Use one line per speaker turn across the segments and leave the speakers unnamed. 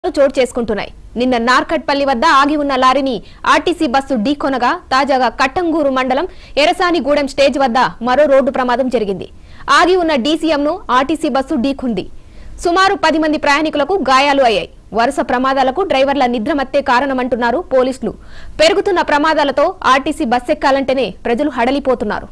చోటు చేసుకుంటున్నాయి నిన్న నార్కట్పల్లి వద్ద ఆగి ఉన్న లారీని ఆర్టీసీ బస్సు ఢీకొనగా తాజాగా కట్టంగూరు మండలం ఎరసానిగూడెం స్టేజ్ వద్ద మరో రోడ్డు ప్రమాదం జరిగింది ఆగి ఉన్న డీసీఎంను ఆర్టీసీ బస్సు ఢీకుంది సుమారు పది మంది ప్రయాణికులకు గాయాలు అయ్యాయి వరుస ప్రమాదాలకు డ్రైవర్ల నిద్రమత్తే కారణమంటున్నారు పోలీసులు పెరుగుతున్న ప్రమాదాలతో ఆర్టీసీ బస్ ఎక్కాలంటేనే ప్రజలు హడలిపోతున్నారు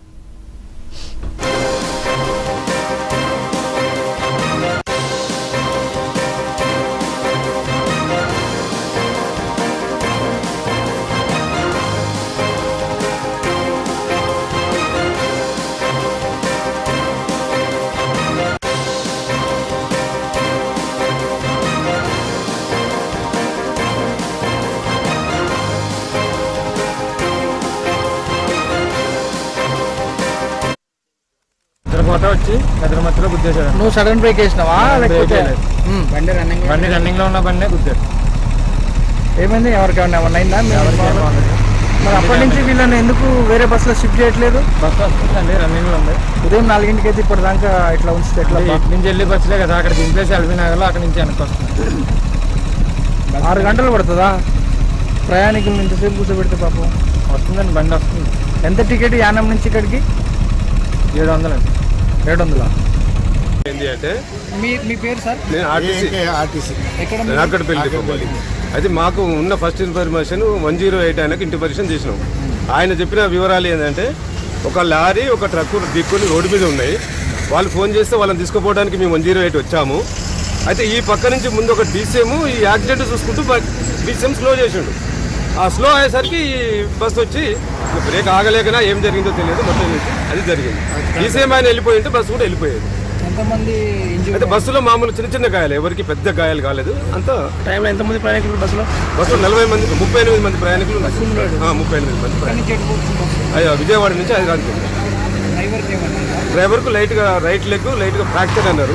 నిద్రపోతా వచ్చి నిద్ర మధ్యలో గుద్దేశాడు
నువ్వు సడన్ బ్రేక్ వేసినావా
బ్రేక్
లేకపోతే
వేయలేదు.
ఉమ్.
బండి రన్నింగ్
బండి రన్నింగ్ లో ఉన్న బండి గుద్దాడు
ఏమైంది ఎవరికి ఏమన్నా ఏమన్నా అయిందా మీ
ఎవరికి ఏం అవ్వలేదు.
మరి అప్పటి నుంచి వీళ్ళని ఎందుకు వేరే బస్సులో షిఫ్ట్ చేయట్లేదు
బస్సు వస్తుందండి రన్నింగ్ లో ఉంది
ఉదయం నాలుగింటికి అయితే ఇప్పుడు దాకా ఇట్లా ఉంచితే ఎట్లా
అంటే ఇటు నుంచి వెళ్ళి బస్సులే కదా అక్కడ దింపేసి ఎల్బీ నగర్లో అక్కడ నుంచి వెనక్కి వస్తుంది
ఆరు గంటలు పడుతుందా ప్రయాణికుల నుంచి సేపు కూర్చోబెడితే పాపం
వస్తుందండి బండి వస్తుంది
ఎంత టికెట్ యానం నుంచి ఇక్కడికి
ఏడు వందలండి
ఏడు వందల
ఏంటి అంటే
మీ మీ పేరు సార్
నేను ఆర్టీసీ
ఆర్టీసీ
ఎక్కడ
నేను అక్కడ పెళ్లి పోవాలి అయితే మాకు ఉన్న first information one zero eight ఆయనకి ఇంటిపరిషన్ చేసినాం ఆయన చెప్పిన వివరాలు ఏంటంటే ఒక లారీ ఒక ట్రక్ దిక్కుని రోడ్డు మీద ఉన్నాయి వాళ్ళు ఫోన్ చేస్తే వాళ్ళని తీసుకుపోవడానికి మేము వన్ జీరో ఎయిట్ వచ్చాము అయితే ఈ పక్క నుంచి ముందు ఒక డీసీఎం ఈ యాక్సిడెంట్ చూసుకుంటూ డీసీఎం స్లో చేసిండు ఆ స్లో అయ్యేసరికి ఈ బస్ వచ్చి బ్రేక్ ఆగలేకనా ఏం జరిగిందో తెలియదు మొత్తం చేసి అది జరిగింది డీసీఎం ఆయన వెళ్ళిపోయి ఉంటే బస్సు కూడా వెళ్ళిపోయేది
ఎంతమంది
అయితే బస్సులో మామూలు చిన్న చిన్న గాయాలు ఎవరికి పెద్ద గాయాలు కాలేదు అంతా
టైంలో ఎంతమంది ప్రయాణికులు బస్సులో
బస్సులో నలభై మంది ముప్పై ఎనిమిది మంది ప్రయాణికులు ఉన్నారు. ఆ, ముప్పై ఎనిమిది మంది ప్రయాణికులు అయ్యో విజయవాడ నుంచి హైదరాబాద్కి వెళ్ళారు.
డ్రైవర్కి ఏమన్నా
డ్రైవర్కు లైట్గా రైట్ లెగ్ లైట్గా ఫ్రాక్చర్ అన్నారు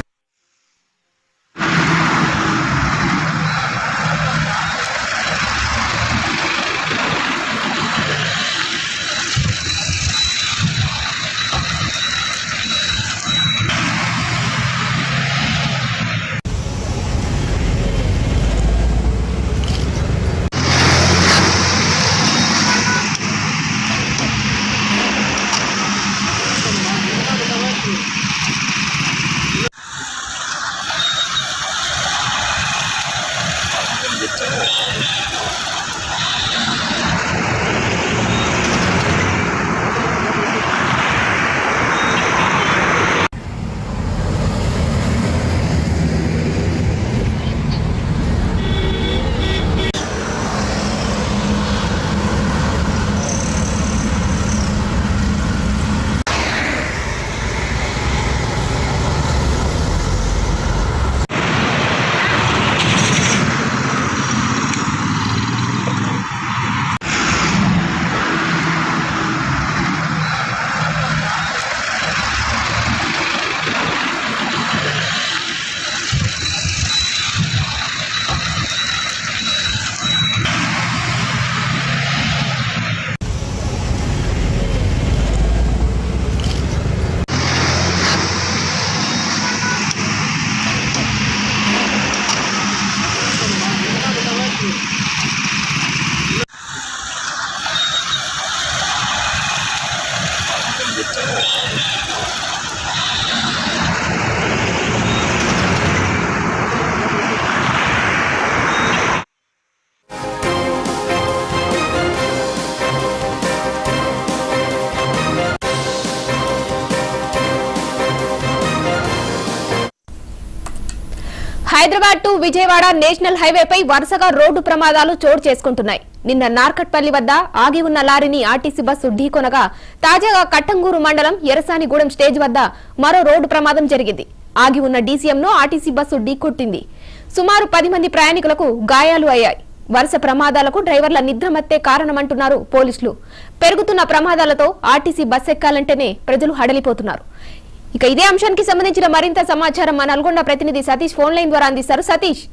హైదరాబాద్ టు విజయవాడ నేషనల్ హైవేపై వరుసగా రోడ్డు ప్రమాదాలు చోటు చేసుకుంటున్నాయి నిన్న నార్కట్పల్లి వద్ద ఆగి ఉన్న లారీని ఆర్టీసీ బస్సు ఢీకొనగా తాజాగా కట్టంగూరు మండలం ఎరసానిగూడెం స్టేజ్ వద్ద మరో రోడ్డు ప్రమాదం జరిగింది ఆగి ఉన్న డీసీఎంను ఆర్టీసీ బస్సు ఢీకొట్టింది సుమారు పది మంది ప్రయాణికులకు గాయాలు అయ్యాయి వరుస ప్రమాదాలకు డ్రైవర్ల నిద్రమత్తే కారణమంటున్నారు పోలీసులు పెరుగుతున్న ప్రమాదాలతో ఆర్టీసీ బస్ ఎక్కాలంటేనే ప్రజలు హడలిపోతున్నారు ఇక ఇదే అంశానికి సంబంధించిన మరింత సమాచారం మా నల్గొండ ప్రతినిధి సతీష్ ఫోన్ లైన్ ద్వారా అందిస్తారు సతీష్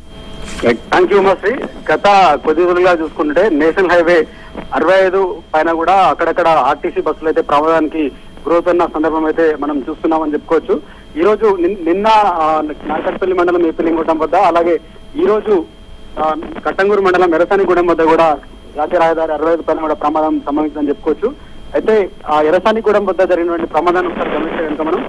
థ్యాంక్ యూ ఉమాశ్రీ గత కొద్ది రోజులుగా చూసుకుంటే నేషనల్ హైవే అరవై ఐదు పైన కూడా అక్కడక్కడ ఆర్టీసీ బస్సులు అయితే ప్రమాదానికి గురవుతున్న సందర్భం అయితే మనం చూస్తున్నామని చెప్పుకోవచ్చు ఈ రోజు నిన్- నిన్న ఆ, నాగర్పల్లి మండలం ఏపిలింగూటం వద్ద అలాగే ఈ రోజు ఆ, కట్టంగూరు మండలం ఎరసానిగూడెం వద్ద కూడా జాతీయ రహదారి అరవై ఐదు పైన కూడా ప్రమాదం సంభవించిందని చెప్పుకోవచ్చు అయితే ఆ ఎరసానిగూడెం వద్ద జరిగినటువంటి ప్రమాదాన్ని ఒకసారి గమనిస్తే కనుక మనం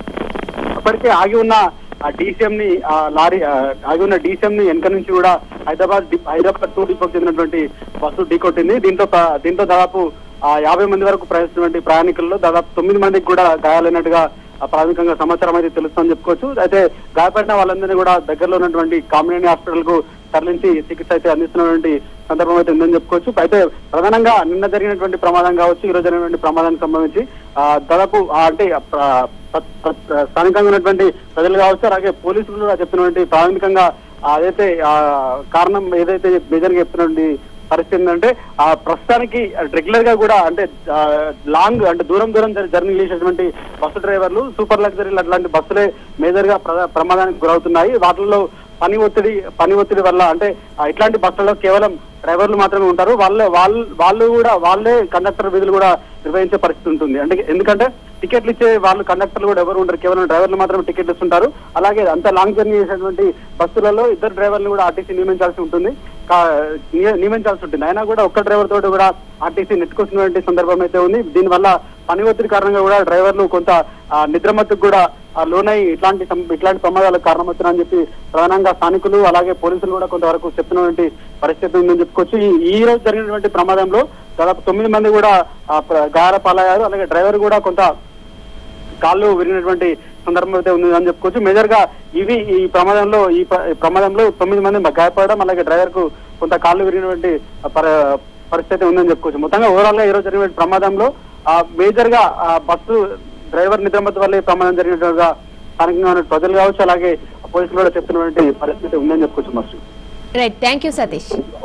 అప్పటికే ఆగి ఉన్న ఆ డీసీఎం ని ఆ లారీ ఆ, ఆగి ఉన్న డీసీఎం ని వెనక నుంచి కూడా హైదరాబాద్ డి- హైదరాబాద్ టూ డిపోకి చెందినటువంటి బస్సు ఢీకొట్టింది దీంతో ప- దీంతో దాదాపు ఆ యాభై మంది వరకు ప్రయాణిస్తున్నటువంటి ప్రయాణికుల్లో దాదాపు తొమ్మిది మందికి కూడా గాయాలైనట్టుగా ఆ, ప్రాథమికంగా సమాచారం అయితే తెలుస్తుందని చెప్పుకోవచ్చు అయితే గాయపడిన వాళ్ళందరినీ కూడా దగ్గరలో ఉన్నటువంటి కామినేని హాస్పిటల్ కు తరలించి చికిత్స అయితే అందిస్తున్నటువంటి సందర్భం అయితే ఉందని చెప్పుకోవచ్చు అయితే ప్రధానంగా నిన్న జరిగినటువంటి ప్రమాదం కావచ్చు ఈ రోజు జరిగినటువంటి ప్రమాదానికి సంబంధించి ఆ, దాదాపు ఆ, అంటే ఆ, ప్ర- ప్ర- ప్ర- స్థానికంగా ఉన్నటువంటి ప్రజలు కావచ్చు అలాగే పోలీసులు కూడా చెప్తున్నటువంటి ప్రాథమికంగా ఆ, అదైతే ఆ కారణం ఏదైతే మేజర్ గా చెప్తున్నటువంటి పరిస్థితి ఏంటంటే ఆ ప్రస్తుతానికి రెగ్యులర్ గా కూడా అంటే ఆ, లాంగ్ అంటే దూరం దూరం జర్- జర్నీ చేసేటువంటి బస్సు డ్రైవర్లు సూపర్ లగ్జరీలు అట్లాంటి బస్సులే మేజర్ గా ప్రధా- ప్రమాదానికి గురవుతున్నాయి వాటిల్లో పని ఒత్తిడి పని ఒత్తిడి వల్ల అంటే ఆ, ఇట్లాంటి బస్సులలో కేవలం డ్రైవర్లు మాత్రమే ఉంటారు వాళ్ళే వాళ్ళు వాళ్ళు కూడా వాళ్ళే కండక్టర్ విధులు కూడా నిర్వహించే పరిస్థితి ఉంటుంది అంటే ఎందుకంటే టికెట్లు ఇచ్చే వాళ్ళు కండక్టర్లు కూడా ఎవరు ఉండరు కేవలం డ్రైవర్లు మాత్రమే టికెట్లు ఇస్తుంటారు అలాగే అంత లాంగ్ జర్నీ చేసేటువంటి బస్సులలో ఇద్దరు డ్రైవర్లు కూడా ఆర్టీసీ నియమించాల్సి ఉంటుంది కా- నియ- నియమించాల్సి ఉంటుంది అయినా కూడా ఒక్క డ్రైవర్ తోటి కూడా ఆర్టీసీ నెట్టుకొచ్చినటువంటి సందర్భం అయితే ఉంది దీనివల్ల పని ఒత్తిడి కారణంగా కూడా డ్రైవర్లు కొంత ఆ, నిద్రమత్తుకు కూడా ఆ, లోనై ఇట్లాంటి సం- ఇట్లాంటి ప్రమాదాలకు కారణమవుతున్నారని చెప్పి ప్రధానంగా స్థానికులు అలాగే పోలీసులు కూడా కొంతవరకు చెప్తున్నటువంటి పరిస్థితి ఉందని చెప్పుకోవచ్చు ఈ ఈ రోజు జరిగినటువంటి ప్రమాదంలో దాదాపు తొమ్మిది మంది కూడా ఆ, ప్ర- గాయాల పాలయ్యారు అలాగే డ్రైవర్ కూడా కొంత కాళ్ళు విరిగినటువంటి సందర్భం అయితే ఉంది అని చెప్పుకోవచ్చు మేజర్ గా ఇవి ఈ ప్రమాదంలో ఈ ప్ర- ఈ ప్రమాదంలో తొమ్మిది మంది గాయపడడం అలాగే డ్రైవర్ కు కొంత కాళ్ళు విరిగినటువంటి పర- పరిస్థితి ఉందని చెప్పుకోవచ్చు మొత్తంగా ఓవరాల్ గా ఈ రోజు జరిగిన ప్రమాదంలో ఆ మేజర్ గా ఆ బస్సు డ్రైవర్ నిద్రమత్తు వల్ల ఈ ప్రమాదం జరిగినట్టుగా స్థానికంగా ఉన్న ప్రజలు కావచ్చు అలాగే పోలీసులు కూడా చెప్తున్నటువంటి పరిస్థితి ఉందని చెప్పుకోవచ్చు మస్తు
రైట్ థ్యాంక్ యూ సతీష్